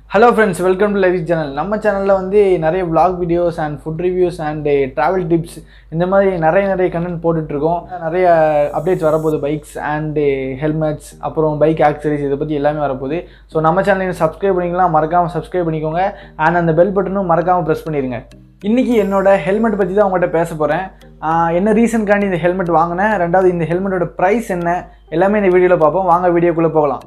hello friends welcome to live channel நம்ம சேனலில் வந்து நிறைய vlog videos and food reviews and travel tips இந்த மாதிரி நிறைய நிறைய கண்டென்ட் போட்டுட்ருக்கோம் நிறைய அப்டேட்ஸ் வரப்போகுது பைக்ஸ் அண்டு ஹெல்மெட்ஸ் அப்புறம் பைக் ஆக்சரிஸ் இதை பற்றி எல்லாமே வரப்போகுது ஸோ நம்ம சேனலையும் சப்ஸ்கிரைப் பண்ணிக்கலாம் மறக்காமல் சப்ஸ்கிரைப் பண்ணிக்கோங்க அண்ட் அந்த பெல் பட்டனும் மறக்காமல் ப்ரெஸ் பண்ணிடுங்க இன்றைக்கி என்னோட ஹெல்மெட் பற்றி தான் உங்கள்கிட்ட பேச போகிறேன் என்ன ரீசன்காண்டி இந்த ஹெல்மெட் வாங்கினேன் ரெண்டாவது இந்த ஹெல்மெட்டோட ப்ரைஸ் என்ன எல்லாமே இந்த வீடியோவில் பார்ப்போம் வாங்க வீடியோக்குள்ளே போகலாம்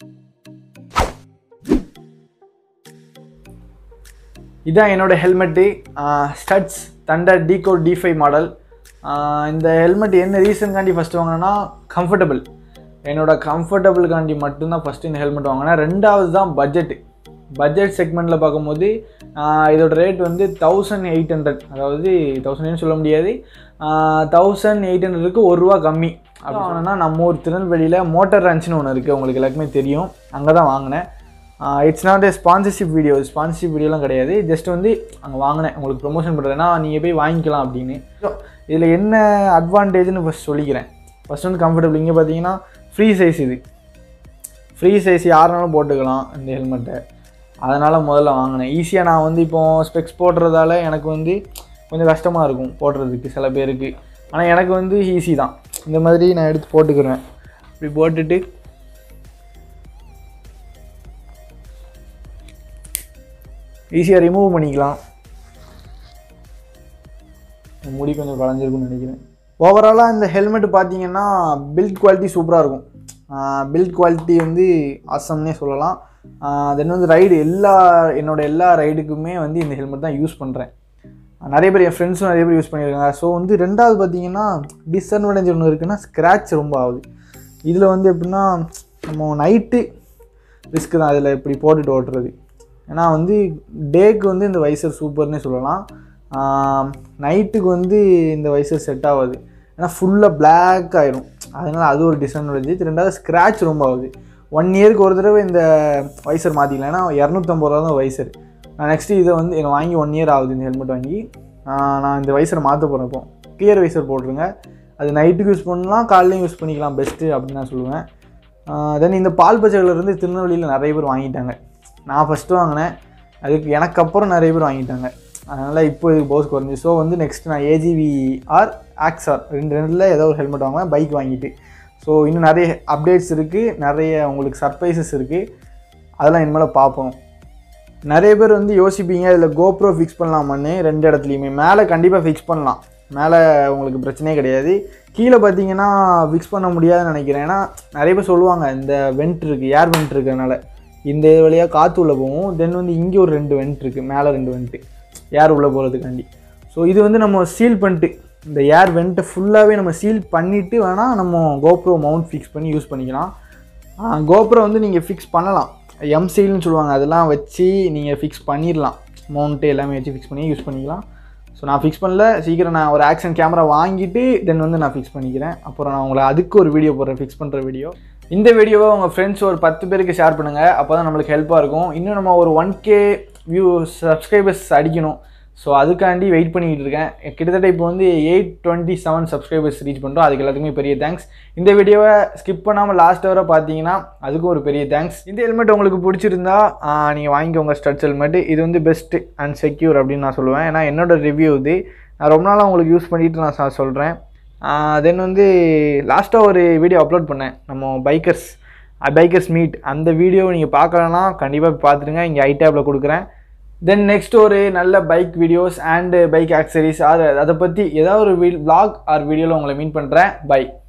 இதான் என்னோட helmet Studds Thunder decor D five model இந்த ஹெல்மெட் என்ன ரீசன்காண்டி ஃபஸ்ட்டு வாங்கினேன்னா கம்ஃபர்டபுள் என்னோட கம்ஃபர்டபுளுக்காண்டி மட்டும்தான் ஃபஸ்ட்டு இந்த ஹெல்மெட் வாங்கினேன் ரெண்டாவது தான் பட்ஜெட்டு பட்ஜெட் செக்மெண்ட்டில் பார்க்கும்போது ஆஹ் இதோட ரேட் வந்து தௌசண்ட் எயிட் ஹண்ட்ரட் அதாவது தௌசண்ட்னு சொல்ல முடியாது தௌசண்ட் எயிட் ஹண்ட்ரடுக்கு ஒரு ரூபா கம்மி அப்படி வாங்கினா நம்ம ஊர் திருநெல்வேலியில் மோட்டார் ரன்ச்னு ஒன்று இருக்குது உங்களுக்கு எல்லாருக்குமே தெரியும் அங்கே தான் வாங்கினேன் it's not a sponsorship video sponsorship வீடியோலாம் கிடையாது ஜஸ்ட் வந்து அங்கே வாங்கினேன் உங்களுக்கு ப்ரொமோஷன் பண்ணுறதுனா நீங்கள் போய் வாங்கிக்கலாம் அப்படின்னு இதில் என்ன அட்வான்டேஜ்னு ஃபஸ்ட் சொல்லிக்கிறேன் ஃபஸ்ட் வந்து கம்ஃபர்டபுள் இங்கே பார்த்தீங்கன்னா ஃப்ரீ சைஸ் இது ஃப்ரீ சைஸ் யாருனாலும் போட்டுக்கலாம் இந்த ஹெல்மெட்டை அதனால் முதல்ல வாங்கினேன் ஈஸியாக நான் வந்து இப்போ ஸ்பெக்ஸ் போடுறதால எனக்கு வந்து கொஞ்சம் கஷ்டமாக இருக்கும் போடுறதுக்கு சில பேருக்கு ஆனால் எனக்கு வந்து ஈஸி தான் இந்த மாதிரி நான் எடுத்து போட்டுக்கிறேன் இப்படி போட்டுட்டு ஈஸியாக ரிமூவ் பண்ணிக்கலாம் முடி கொஞ்சம் களைஞ்சிருக்கும்னு நினைக்கிறேன் ஓவராலாக இந்த ஹெல்மெட் பார்த்தீங்கன்னா பில்ட் குவாலிட்டி சூப்பராக இருக்கும் பில்ட் குவாலிட்டி வந்து ஆசம்னே சொல்லலாம் தென் வந்து ரைடு எல்லா என்னோட எல்லா ரைடுக்குமே வந்து இந்த ஹெல்மெட் தான் யூஸ் பண்ணுறேன் நிறைய பேர் என் ஃப்ரெண்ட்ஸும் நிறைய பேர் யூஸ் பண்ணியிருக்காங்க ஸோ வந்து ரெண்டாவது பார்த்தீங்கன்னா டிஸ்அட்வான்டேஜ் ஒன்று இருக்குன்னா ஸ்க்ராட்ச் ரொம்ப ஆகுது இதில் வந்து எப்படின்னா நம்ம நைட்டு ரிஸ்க் தான் அதில் இப்படி போட்டுட்டு ஓட்டுறது ஏன்னா வந்து டேக்கு வந்து இந்த வைசர் சூப்பர்னே சொல்லலாம் நைட்டுக்கு வந்து இந்த வைசர் செட் ஆகாது ஏன்னா ஃபுல்லாக பிளாக் ஆயிரும் அதனால் அது ஒரு டிஸ்அட்வான்டேஜ் ரெண்டாவது ஸ்க்ராட்ச் ரொம்ப ஆகுது ஒன் இயருக்கு ஒரு தடவை இந்த வைசர் மாற்றிக்கலாம் ஏன்னா இரநூத்தம்பது ரூபா தான் வைசர் நான் நெக்ஸ்ட்டு இதை வந்து எனக்கு வாங்கி ஒன் இயர் ஆகுது இந்த ஹெல்மெட் வாங்கி ஆஹ் நான் இந்த வைசரை மாற்ற போகிறேன் இப்போ கிளியர் வைசர் போட்டுருங்க அது நைட்டுக்கு யூஸ் பண்ணலாம் காலையிலையும் யூஸ் பண்ணிக்கலாம் பெஸ்ட்டு அப்படின்னு நான் சொல்லுவேன் தென் இந்த பால் பச்சையிலேருந்து திருநெல்வேலியில் நிறைய பேர் வாங்கிட்டாங்க நான் ஃபஸ்ட்டு வாங்கினேன் அதுக்கு எனக்கு அப்புறம் நிறைய பேர் வாங்கிட்டாங்க அதனால் இப்போ இதுக்கு போஸ் குறைஞ்சி ஸோ வந்து நெக்ஸ்ட் நான் ஏஜிவி ஆர் ஆக்ஸ்ஆர் ரெண்டு ரெண்டில் ஏதோ ஒரு ஹெல்மெட் வாங்குவேன் பைக் வாங்கிட்டு ஸோ இன்னும் நிறைய அப்டேட்ஸ் இருக்குது நிறைய உங்களுக்கு சர்ப்ரைசஸ் இருக்குது அதெல்லாம் இனிமேல் பார்ப்போம் நிறைய பேர் வந்து யோசிப்பீங்க இதில் கோப்ரோ ஃபிக்ஸ் பண்ணலாமான்னு ரெண்டு இடத்துலையுமே மேலே கண்டிப்பாக ஃபிக்ஸ் பண்ணலாம் மேலே உங்களுக்கு பிரச்சனையே கிடையாது கீழே பார்த்தீங்கன்னா ஃபிக்ஸ் பண்ண முடியாதுன்னு நினைக்கிறேன் ஏன்னா நிறைய பேர் சொல்லுவாங்க இந்த வெண்ட் இருக்குது ஏர் வெண்ட் இருக்கிறதுனால இந்த வழியாக காற்று உள்ளே போகும் தென் வந்து இங்கே ஒரு ரெண்டு வெண்ட் இருக்குது மேலே ரெண்டு வெண்ட்டு ஏர் உள்ளே போகிறதுக்காண்டி ஸோ இது வந்து நம்ம சீல் பண்ணிட்டு இந்த ஏர் வெண்ட்டை ஃபுல்லாகவே நம்ம சீல் பண்ணிவிட்டு வேணால் நம்ம கோப்ரோ மவுண்ட் ஃபிக்ஸ் பண்ணி யூஸ் பண்ணிக்கலாம் கோப்ரோ வந்து நீங்கள் ஃபிக்ஸ் பண்ணலாம் எம்சீல்னு சொல்லுவாங்க அதெல்லாம் வச்சு நீங்கள் ஃபிக்ஸ் பண்ணிடலாம் மவுண்ட்டு எல்லாமே வச்சு ஃபிக்ஸ் பண்ணி யூஸ் பண்ணிக்கலாம் ஸோ நான் ஃபிக்ஸ் பண்ணல சீக்கிரம் நான் ஒரு ஆக்ஷன் கேமரா வாங்கிட்டு தென் வந்து நான் ஃபிக்ஸ் பண்ணிக்கிறேன் அப்புறம் நான் உங்களை அதுக்கு ஒரு வீடியோ போடுறேன் ஃபிக்ஸ் பண்ணுற வீடியோ இந்த வீடியோவை உங்கள் ஃப்ரெண்ட்ஸ் ஒரு பத்து பேருக்கு ஷேர் பண்ணுங்கள் அப்போ தான் நம்மளுக்கு ஹெல்ப்பாக இருக்கும் இன்னும் நம்ம ஒரு ஒன் கே வியூ சப்ஸ்கிரைபர்ஸ் அடிக்கணும் ஸோ அதுக்காண்டி வெயிட் பண்ணிக்கிட்டு இருக்கேன் கிட்டத்தட்ட இப்போ வந்து eight twenty seven subscribers reach பண்ணுறோம் அதுக்கு எல்லாத்துக்குமே பெரிய தேங்க்ஸ் இந்த வீடியோவை ஸ்கிப் பண்ணாமல் லாஸ்ட் வரை பார்த்தீங்கன்னா அதுக்கும் ஒரு பெரிய தேங்க்ஸ் இந்த ஹெல்மெட் உங்களுக்கு பிடிச்சிருந்தா நீங்கள் வாங்கிக்கோங்க ஸ்டட்ஸ் ஹெல்மெட் இது வந்து பெஸ்ட் அண்ட் செக்யூர் அப்படின்னு நான் சொல்லுவேன் ஏன்னா என்னோட ரிவ்யூ இது நான் ரொம்ப நாளாக உங்களுக்கு யூஸ் பண்ணிட்டு நான் சொல்கிறேன் தென் வந்து லாஸ்ட்டாக ஒரு வீடியோ அப்லோட் பண்ணேன் நம்ம பைக்கர்ஸ் பைக்கர்ஸ் மீட் அந்த வீடியோ நீங்கள் பார்க்கலன்னா கண்டிப்பாக பார்த்துருங்க இங்கே ஐ டேப்பில் கொடுக்குறேன் தென் நெக்ஸ்ட் ஒரு நல்ல bike videos and bike accessories அதை அதை பற்றி ஏதாவது ஒரு வீ vlog ஆர் வீடியோவில் உங்களை மீட் பண்ணுறேன் பை